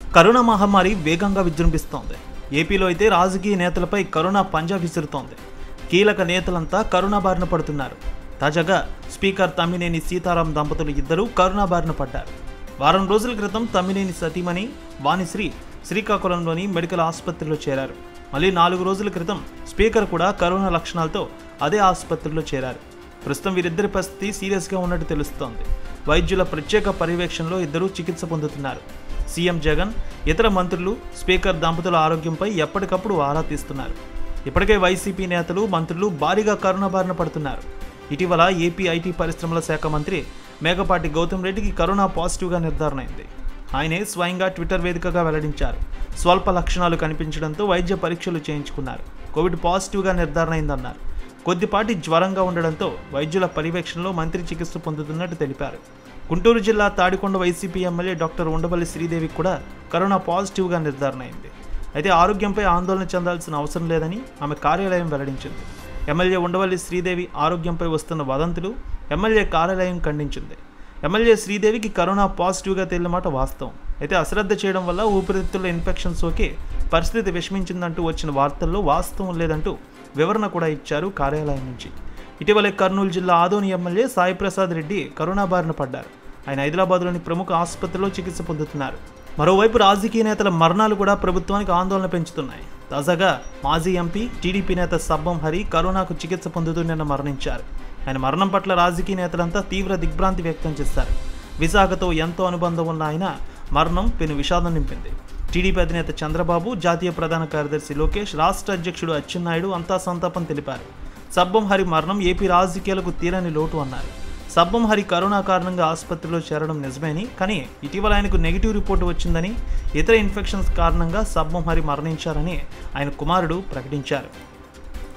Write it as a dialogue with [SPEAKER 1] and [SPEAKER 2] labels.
[SPEAKER 1] corona మహమ్మారి వేగంగా విజృంభిస్తోంది ఏపీలో అయితే రాజకీయ నేతలపై కరోనా పంజా విసురుతోంది కీలక నేతలంతా కరోనా బారిన పడుతున్నారు తాజాగా స్పీకర్ తమ్మినేని సీతారాం దంపతులు ఇద్దరూ కరోనా బారిన పడ్డారు వారం రోజుల క్రితం తమ్మినేని సతీమణి వాణిశ్రీ శ్రీకాకుళంలోని మెడికల్ ఆసుపత్రిలో చేరారు మళ్ళీ నాలుగు రోజుల క్రితం స్పీకర్ కూడా కరోనా లక్షణాలతో అదే ఆసుపత్రిలో చేరారు ప్రస్తుతం వీరిద్దరి పరిస్థితి సీరియస్గా ఉన్నట్టు తెలుస్తోంది వైద్యుల ప్రత్యేక పర్యవేక్షణలో ఇద్దరూ చికిత్స పొందుతున్నారు సీఎం జగన్ ఇతర మంత్రులు స్పీకర్ దంపతుల ఆరోగ్యంపై ఎప్పటికప్పుడు ఆరా తీస్తున్నారు ఇప్పటికే వైసీపీ నేతలు మంత్రులు భారీగా కరోనా బారిన పడుతున్నారు ఇటీవల ఏపీ ఐటీ పరిశ్రమల శాఖ మంత్రి మేకపాటి గౌతమ్ రెడ్డికి కరోనా పాజిటివ్గా నిర్ధారణ అయింది ఆయనే స్వయంగా ట్విట్టర్ వేదికగా వెల్లడించారు స్వల్ప లక్షణాలు కనిపించడంతో వైద్య పరీక్షలు చేయించుకున్నారు కోవిడ్ పాజిటివ్గా నిర్ధారణ అయిందన్నారు కొద్దిపాటి జ్వరంగా ఉండడంతో వైద్యుల పర్యవేక్షణలో మంత్రి చికిత్స పొందుతున్నట్టు తెలిపారు గుంటూరు జిల్లా Tadikonda YCP MLA doctor Undavalli శ్రీదేవికి కూడా కరోనా పాజిటివ్గా నిర్ధారణ అయింది అయితే ఆరోగ్యంపై ఆందోళన చెందాల్సిన అవసరం లేదని ఆమె కార్యాలయం వెల్లడించింది ఎమ్మెల్యే ఉండవల్లి శ్రీదేవి ఆరోగ్యంపై వస్తున్న వదంతులు ఎమ్మెల్యే కార్యాలయం ఖండించింది ఎమ్మెల్యే శ్రీదేవికి కరోనా పాజిటివ్గా తేలినమాట వాస్తవం అయితే అశ్రద్ధ చేయడం వల్ల ఊపిరితిత్తుల ఇన్ఫెక్షన్ సోకి పరిస్థితి విషమించిందంటూ వచ్చిన వార్తల్లో వాస్తవం లేదంటూ వివరణ కూడా ఇచ్చారు కార్యాలయం నుంచి ఇటీవలే కర్నూలు జిల్లా ఆదోని ఎమ్మెల్యే సాయి ప్రసాద్ రెడ్డి కరోనా బారిన పడ్డారు ఆయన హైదరాబాద్లోని ప్రముఖ ఆసుపత్రిలో చికిత్స పొందుతున్నారు మరోవైపు రాజకీయ నేతల మరణాలు కూడా ప్రభుత్వానికి ఆందోళన పెంచుతున్నాయి తాజాగా మాజీ ఎంపీ టీడీపీ నేత సబ్బం హరి కరోనాకు చికిత్స పొందుతూ నిన్న మరణించారు ఆయన మరణం పట్ల రాజకీయ నేతలంతా తీవ్ర దిగ్భ్రాంతి వ్యక్తం చేశారు విశాఖతో ఎంతో అనుబంధం ఉన్న ఆయన మరణం పెను విషాదం నింపింది టీడీపీ అధినేత చంద్రబాబు జాతీయ ప్రధాన కార్యదర్శి లోకేష్ రాష్ట్ర అధ్యక్షుడు అచ్చెన్నాయుడు అంతా సంతాపం తెలిపారు సబ్బం హరి మరణం ఏపీ రాజకీయాలకు తీరని లోటు అన్నారు సబ్బం హరి కరోనా కారణంగా ఆసుపత్రిలో చేరడం నిజమేని కానీ ఇటీవల ఆయనకు నెగిటివ్ రిపోర్టు వచ్చిందని ఇతర ఇన్ఫెక్షన్స్ కారణంగా సబ్బం హరి మరణించారని ఆయన కుమారుడు ప్రకటించారు